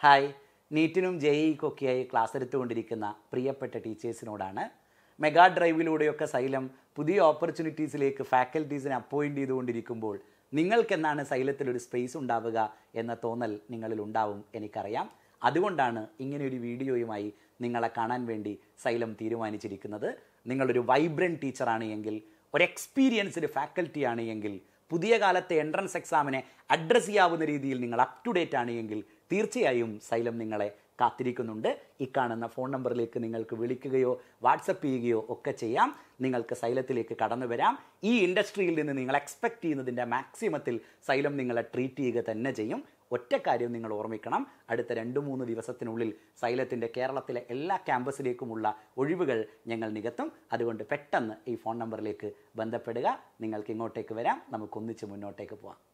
hi നീറ്റിനും J ഇക്കൊക്കെയായി class എടുത്തുകൊണ്ടിരിക്കുന്ന പ്രിയപ്പെട്ട ടീച്ചേഴ്സിനോടാണ് മെഗാ ഡ്രൈവിലൂടെയൊക്കെ സൈലം പുതിയ ഓപ്പർച്യൂണിറ്റീസിലേക്ക് ഫാക്കൽറ്റീസിനെ അപ്പോയിൻ്റ് ചെയ്തുകൊണ്ടിരിക്കുമ്പോൾ നിങ്ങൾക്കെന്നാണ് സൈലത്തിൽ ഒരു സ്പേസ് ഉണ്ടാവുക എന്ന തോന്നൽ നിങ്ങളിൽ ഉണ്ടാവും എനിക്കറിയാം അതുകൊണ്ടാണ് ഇങ്ങനെ ഒരു വീഡിയോയുമായി നിങ്ങളെ കാണാൻ വേണ്ടി സൈലം തീരുമാനിച്ചിരിക്കുന്നത് നിങ്ങളൊരു വൈബ്രൻറ്റ് ടീച്ചറാണ് എങ്കിൽ ഒരു എക്സ്പീരിയൻസ്ഡ് ഫാക്കൽറ്റിയാണ് എങ്കിൽ പുതിയ കാലത്തെ എൻട്രൻസ് എക്സാമിനെ അഡ്രസ്സ് ചെയ്യാവുന്ന രീതിയിൽ നിങ്ങൾ അപ് ടു ഡേറ്റ് ആണ് എങ്കിൽ തീർച്ചയായും സൈലം നിങ്ങളെ കാത്തിരിക്കുന്നുണ്ട് ഈ കാണുന്ന ഫോൺ നമ്പറിലേക്ക് നിങ്ങൾക്ക് വിളിക്കുകയോ വാട്സപ്പ് ചെയ്യുകയോ ഒക്കെ ചെയ്യാം നിങ്ങൾക്ക് സൈലത്തിലേക്ക് കടന്നു വരാം ഈ ഇൻഡസ്ട്രിയിൽ നിന്ന് നിങ്ങൾ എക്സ്പെക്ട് ചെയ്യുന്നതിൻ്റെ മാക്സിമത്തിൽ സൈലം നിങ്ങളെ ട്രീറ്റ് ചെയ്യുക തന്നെ ചെയ്യും ഒറ്റ കാര്യം നിങ്ങൾ ഓർമ്മിക്കണം അടുത്ത രണ്ട് മൂന്ന് ദിവസത്തിനുള്ളിൽ സൈലത്തിൻ്റെ കേരളത്തിലെ എല്ലാ ക്യാമ്പസിലേക്കുമുള്ള ഒഴിവുകൾ ഞങ്ങൾ നികത്തും അതുകൊണ്ട് പെട്ടെന്ന് ഈ ഫോൺ നമ്പറിലേക്ക് ബന്ധപ്പെടുക നിങ്ങൾക്ക് ഇങ്ങോട്ടേക്ക് വരാം നമുക്ക് ഒന്നിച്ച് മുന്നോട്ടേക്ക് പോവാം